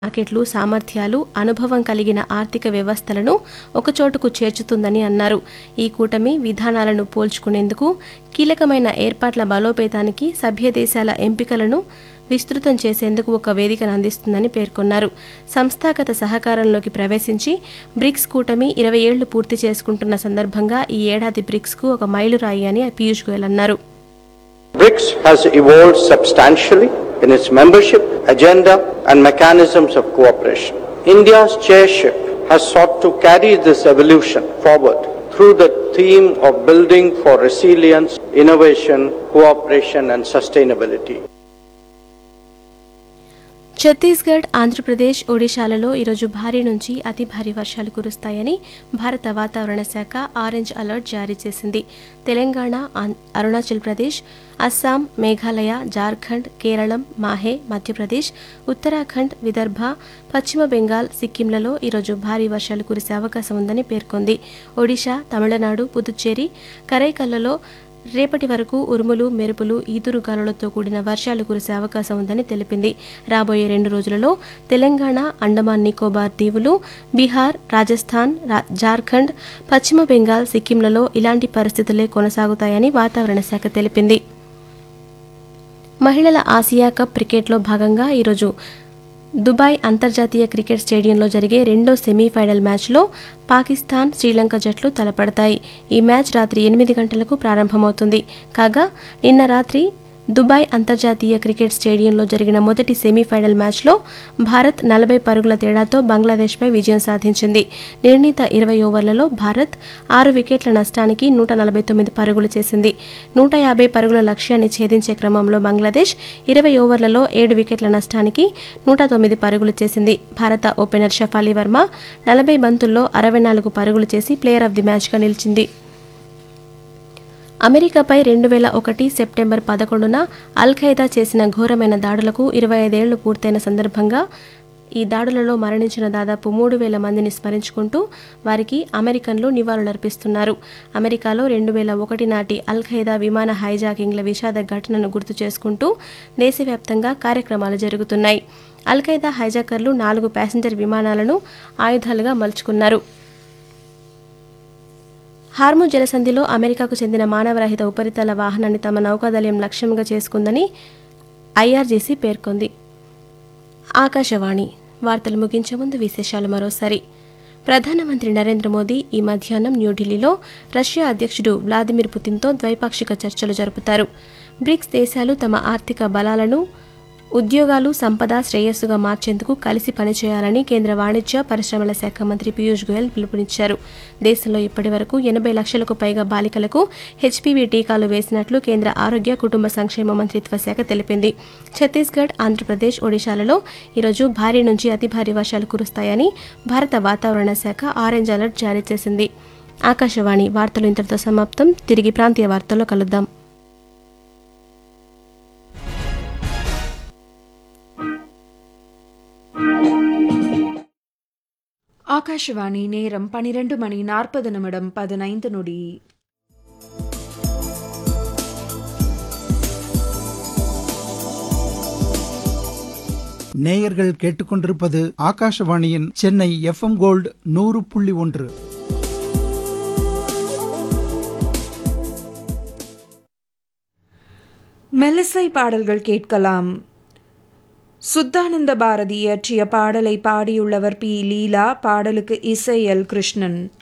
మార్కెట్లు సామర్థ్యాలు అనుభవం కలిగిన ఆర్థిక వ్యవస్థలను ఒకచోటుకు చేర్చుతుందని అన్నారు ఈ కూటమి విధానాలను పోల్చుకునేందుకు కీలకమైన ఏర్పాట్ల బలోపేతానికి సభ్య దేశాల ఎంపికలను విస్తృతం చేసేందుకు ఒక వేదికను అందిస్తుందని పేర్కొన్నారు సంస్థాగత సహకారంలోకి ప్రవేశించి బ్రిక్స్ కూటమి ఇరవై ఏళ్లు పూర్తి చేసుకుంటున్న సందర్భంగా ఈ ఏడాది బ్రిక్స్కు ఒక మైలురాయి అని పీయూష్ గోయల్ అన్నారు BRICS has evolved substantially in its membership, agenda, and mechanisms of cooperation. India's chairship has sought to carry this evolution forward through the theme of building for resilience, innovation, cooperation, and sustainability. Chhattisgarh Andhra Pradesh ఒడిశాలలో ఈరోజు భారీ నుంచి అతి భారీ వర్షాలు కురుస్తాయని భారత వాతావరణ శాఖ ఆరెంజ్ అలర్ట్ జారీ చేసింది తెలంగాణ ఆం- అరుణాచల్ ప్రదేశ్ అస్సాం మేఘాలయ జార్ఖండ్ కేరళం మాహే మధ్యప్రదేశ్ ఉత్తరాఖండ్ విదర్భ పశ్చిమ బెంగాల్ సిక్కింలలో ఈరోజు భారీ వర్షాలు కురిసే అవకాశం ఉందని పేర్కొంది ఒడిశా తమిళనాడు పుదుచ్చేరి కరైకల్లలో రేపటి వరకు ఉరుములు మెరుపులు ఈదురు గాలులతో కూడిన వర్షాలు కురిసే అవకాశం ఉందని తెలిపింది రాబోయే రెండు రోజులలో తెలంగాణ అండమాన్ నికోబార్ దీవులు బీహార్ రాజస్థాన్ రా- జార్ఖండ్ పశ్చిమ బెంగాల్ సిక్కింలలో ఇలాంటి పరిస్థితులే కొనసాగుతాయని వాతావరణ శాఖ తెలిపింది మహిళల ఆసియా కప్ క్రికెట్లో భాగంగా ఈరోజు దుబాయ్ అంతర్జాతీయ క్రికెట్ స్టేడియంలో జరిగే రెండో సెమీఫైనల్ మ్యాచ్లో పాకిస్తాన్ శ్రీలంక జట్లు తలపడతాయి ఈ మ్యాచ్ రాత్రి ఎనిమిది గంటలకు ప్రారంభమవుతుంది కాగా నిన్న రాత్రి దుబాయ్ అంతర్జాతీయ క్రికెట్ స్టేడియంలో జరిగిన మొదటి సెమీఫైనల్ మ్యాచ్లో భారత్ నలభై పరుగుల తేడాతో బంగ్లాదేశ్పై విజయం సాధించింది నిర్ణీత ఇరవై ఓవర్లలో భారత్ ఆరు వికెట్ల నష్టానికి నూట నలభై తొమ్మిది పరుగులు చేసింది నూట యాభై పరుగుల లక్ష్యాన్ని ఛేదించే క్రమంలో బంగ్లాదేశ్ ఇరవై ఓవర్లలో ఏడు వికెట్ల నష్టానికి నూట తొమ్మిది పరుగులు చేసింది భారత ఓపెనర్ షఫాలి వర్మ నలభై బంతుల్లో అరవై నాలుగు పరుగులు చేసి ప్లేయర్ ఆఫ్ ది మ్యాచ్గా నిలిచింది అమెరికాపై రెండు వేల ఒకటి సెప్టెంబర్ పదకొండున అల్ ఖైదా చేసిన ఘోరమైన దాడులకు ఇరవై ఐదేళ్లు పూర్తయిన సందర్భంగా ఈ దాడులలో మరణించిన దాదాపు మూడు వేల మందిని స్మరించుకుంటూ వారికి అమెరికన్లు నివాళులర్పిస్తున్నారు అమెరికాలో రెండు వేల ఒకటి నాటి అల్ ఖైదా విమాన హైజాకింగ్ల విషాద ఘటనను గుర్తు చేసుకుంటూ దేశవ్యాప్తంగా కార్యక్రమాలు జరుగుతున్నాయి అల్ ఖైదా హైజాకర్లు నాలుగు ప్యాసింజర్ విమానాలను ఆయుధాలుగా మలుచుకున్నారు హార్ము జలసంధిలో అమెరికాకు చెందిన మానవరహిత ఉపరితల వాహనాన్ని తమ నౌకాదళయం లక్ష్యంగా చేసుకుందని ఐఆర్జీసీ పేర్కొంది ఆకాశవాణి వార్తలు ముగించే ముందు విశేషాలు మరోసారి ప్రధానమంత్రి నరేంద్ర మోదీ ఈ మధ్యాహ్నం న్యూఢిల్లీలో రష్యా అధ్యక్షుడు వ్లాదిమిర్ పుతిన్తో ద్వైపాక్షిక చర్చలు జరుపుతారు బ్రిక్స్ దేశాలు తమ ఆర్థిక బలాలను ఉద్యోగాలు సంపద శ్రేయస్సుగా మార్చేందుకు కలిసి పనిచేయాలని కేంద్ర వాణిజ్య పరిశ్రమల శాఖ మంత్రి పీయూష్ గోయల్ పిలుపునిచ్చారు దేశంలో ఇప్పటి వరకు ఎనభై లక్షలకు పైగా బాలికలకు హెచ్పీవీ టీకాలు వేసినట్లు కేంద్ర ఆరోగ్య కుటుంబ సంక్షేమ మంత్రిత్వ శాఖ తెలిపింది ఛత్తీస్గఢ్ ఆంధ్రప్రదేశ్ ఒడిశాలలో ఈరోజు భారీ నుంచి అతి భారీ వర్షాలు కురుస్తాయని భారత వాతావరణ శాఖ ఆరెంజ్ అలర్ట్ జారీ చేసింది ఆకాశవాణి వార్తలు ఇంతటితో సమాప్తం తిరిగి ప్రాంతీయ వార్తల్లో కలుద్దాం ஆகாஷவாணி நேரம் பனிரெண்டு மணி நாற்பது நிமிடம் பதினைந்து நொடி நேயர்கள் கேட்டுக்கொண்டிருப்பது ஆகாஷவாணியின் சென்னை எஃப்எம் கோல்டு நூறு புள்ளி ஒன்று மெல்லிசை பாடல்கள் கேட்கலாம் சுத்தானந்த பாரதி இயற்றிய பாடலை பாடியுள்ளவர் பி லீலா பாடலுக்கு இசை எல் கிருஷ்ணன்